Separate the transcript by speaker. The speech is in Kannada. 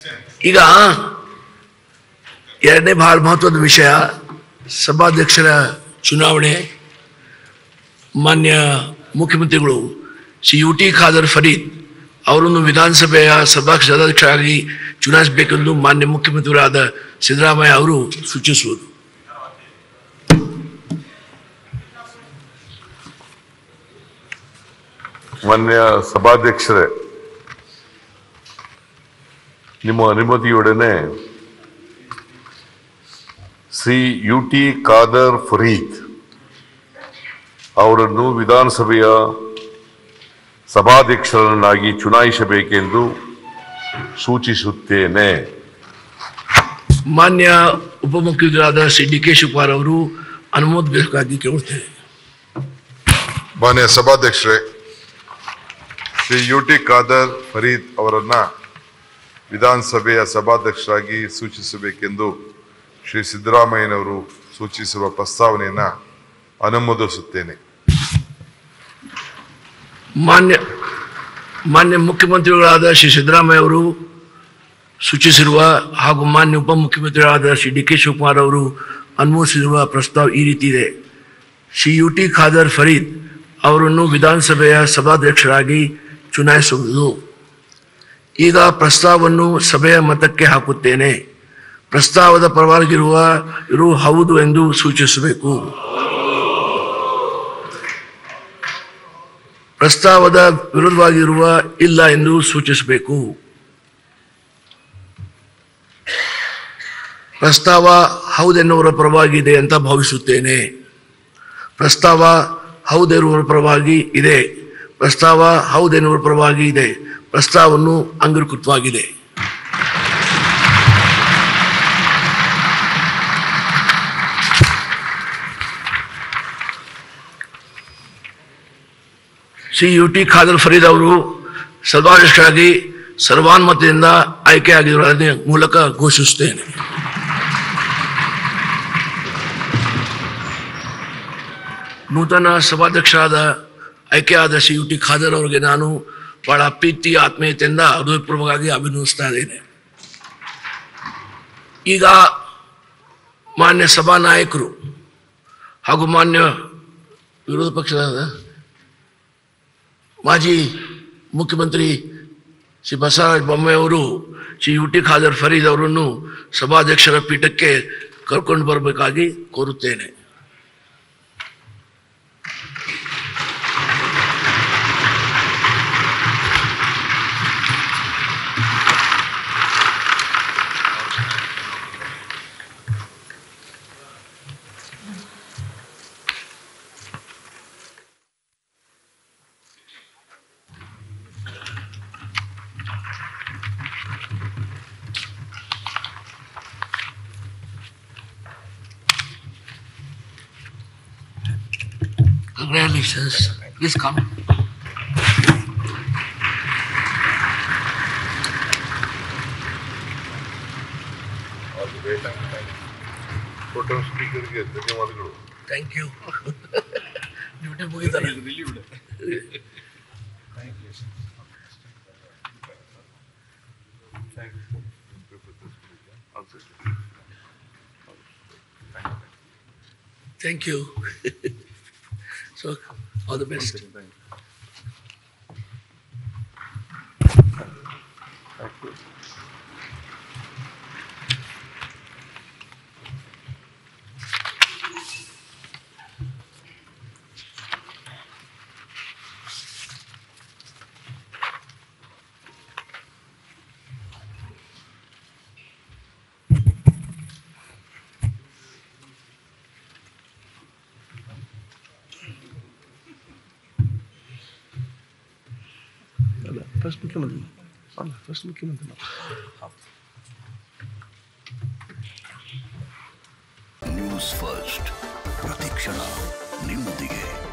Speaker 1: ಈಗ ಎರಡನೇ ಬಹಳ ಮಹತ್ವದ ವಿಷಯ ಸಭಾಧ್ಯಕ್ಷರ ಚುನಾವಣೆ ಮಾನ್ಯ ಮುಖ್ಯಮಂತ್ರಿಗಳು ಶ್ರೀ ಯು ಟಿ ಖಾದರ್ ಫರೀದ್ ಅವರನ್ನು ವಿಧಾನಸಭೆಯ ಸಭಾ ಸದಸ್ಯರಾಗಿ ಚುನಾಯಿಸಬೇಕೆಂದು ಮಾನ್ಯ ಮುಖ್ಯಮಂತ್ರಿಗಳಾದ ಸಿದ್ದರಾಮಯ್ಯ ಅವರು ಸೂಚಿಸುವುದು
Speaker 2: ಮಾನ್ಯ ಸಭಾಧ್ಯಕ್ಷರೇ ನಿಮ್ಮ ಅನುಮತಿಯೊಡನೆ ಶ್ರೀ ಯು ಟಿ ಖಾದರ್ ಫರೀದ್ ಅವರನ್ನು ವಿಧಾನಸಭೆಯ ಸಭಾಧ್ಯಕ್ಷರನ್ನಾಗಿ ಚುನಾಯಿಸಬೇಕೆಂದು ಸೂಚಿಸುತ್ತೇನೆ
Speaker 1: ಮಾನ್ಯ ಉಪಮುಖ್ಯಮಂತ್ರಿಗಳಾದ ಶ್ರೀ ಡಿ ಕೆ ಶಿವಕುಮಾರ್ ಅವರು ಅನುಮೋದಬೇಕಾಗಿ ಕೇಳುತ್ತೇನೆ
Speaker 3: ಮಾನ್ಯ ಸಭಾಧ್ಯಕ್ಷರೇ ಶ್ರೀ ಯು ಟಿ ಖಾದರ್ ಫರೀದ್ ಅವರನ್ನ ವಿಧಾನಸಭೆಯ ಸಭಾಧ್ಯಕ್ಷರಾಗಿ ಸೂಚಿಸಬೇಕೆಂದು ಶ್ರೀ ಸಿದ್ದರಾಮಯ್ಯನವರು ಸೂಚಿಸಿರುವ ಪ್ರಸ್ತಾವನೆಯನ್ನ ಅನುಮೋದಿಸುತ್ತೇನೆ
Speaker 1: ಮಾನ್ಯ ಮಾನ್ಯ ಮುಖ್ಯಮಂತ್ರಿಗಳಾದ ಶ್ರೀ ಸಿದ್ದರಾಮಯ್ಯ ಅವರು ಸೂಚಿಸಿರುವ ಹಾಗೂ ಮಾನ್ಯ ಉಪಮುಖ್ಯಮಂತ್ರಿಗಳಾದ ಶ್ರೀ ಡಿ ಕೆ ಶಿವಕುಮಾರ್ ಅವರು ಅನುಮೋದಿಸಿರುವ ಪ್ರಸ್ತಾವ ಈ ರೀತಿ ಇದೆ ಶ್ರೀ ಯು ಟಿ ಖಾದರ್ ಫರೀದ್ ಅವರನ್ನು ವಿಧಾನಸಭೆಯ ಸಭಾಧ್ಯಕ್ಷರಾಗಿ ಚುನಾಯಿಸುವುದು ಈಗ ಪ್ರಸ್ತಾವವನ್ನು ಸಭೆಯ ಮತಕ್ಕೆ ಹಾಕುತ್ತೇನೆ ಪ್ರಸ್ತಾವದ ಪರವಾಗಿರುವ ಇರು ಹೌದು ಎಂದು ಸೂಚಿಸಬೇಕು ಪ್ರಸ್ತಾವದ ವಿರುದ್ಧವಾಗಿರುವ ಇಲ್ಲ ಎಂದು ಸೂಚಿಸಬೇಕು ಪ್ರಸ್ತಾವ ಹೌದೆನ್ನುವರ ಪರವಾಗಿದೆ ಅಂತ ಭಾವಿಸುತ್ತೇನೆ ಪ್ರಸ್ತಾವ ಹೌದೆನ್ನುವರ ಪರವಾಗಿ ಇದೆ ಪ್ರಸ್ತಾವ ಹೌದೆನ್ನುವರ ಪರವಾಗಿ ಇದೆ ಪ್ರಸ್ತಾವವನ್ನು ಅಂಗೀಕೃತವಾಗಿದೆ ಶ್ರೀ ಯು ಟಿ ಖಾದರ್ ಫರೀದ್ ಅವರು ಸಭಾಧ್ಯಕ್ಷರಾಗಿ ಸರ್ವಾನುಮತದಿಂದ ಆಯ್ಕೆಯಾಗಿರುವ ಮೂಲಕ ಘೋಷಿಸುತ್ತೇನೆ ನೂತನ ಸಭಾಧ್ಯಕ್ಷರಾದ ಆಯ್ಕೆಯಾದ ಶ್ರೀ ಯು ಟಿ ಖಾದರ್ ಅವರಿಗೆ ನಾನು ಬಹಳ ಪ್ರೀತಿ ಆತ್ಮೀಯತೆಯಿಂದ ಹೃದಯಪೂರ್ವಕವಾಗಿ ಅಭಿನಂದಿಸ್ತಾ ಇದ್ದೇನೆ ಈಗ ಮಾನ್ಯ ಸಭಾ ನಾಯಕರು ಹಾಗೂ ಮಾನ್ಯ ವಿರೋಧ ಪಕ್ಷದ ಮಾಜಿ ಮುಖ್ಯಮಂತ್ರಿ ಶ್ರೀ ಬಸವರಾಜ ಬೊಮ್ಮಾಯಿ ಅವರು ಶ್ರೀ ಯು ಟಿ ಖಾದರ್ ಫರೀದ್ ಅವರನ್ನು ಸಭಾಧ್ಯಕ್ಷರ ಪೀಠಕ್ಕೆ ಕರ್ಕೊಂಡು ಬರಬೇಕಾಗಿ ಕೋರುತ್ತೇನೆ Congratulations. Please come.
Speaker 3: ಟೋಟಲ್ ಸ್ಪೀಕರ್ಗೆ ಧನ್ಯವಾದಗಳು
Speaker 1: ಥ್ಯಾಂಕ್ ಯು ಡ್ಯೂಟಿ ಮುಗಿದಲ್ಲ thank you so all the best
Speaker 4: first ಮುಖ್ಯಮಂತ್ರಿ ಅಲ್ಲ ಫಸ್ಟ್ ಮುಖ್ಯಮಂತ್ರಿ
Speaker 5: ನ್ಯೂಸ್ ಫಸ್ಟ್ ಪ್ರತಿಕ್ಷಣ ನಿಮ್ಮೊಂದಿಗೆ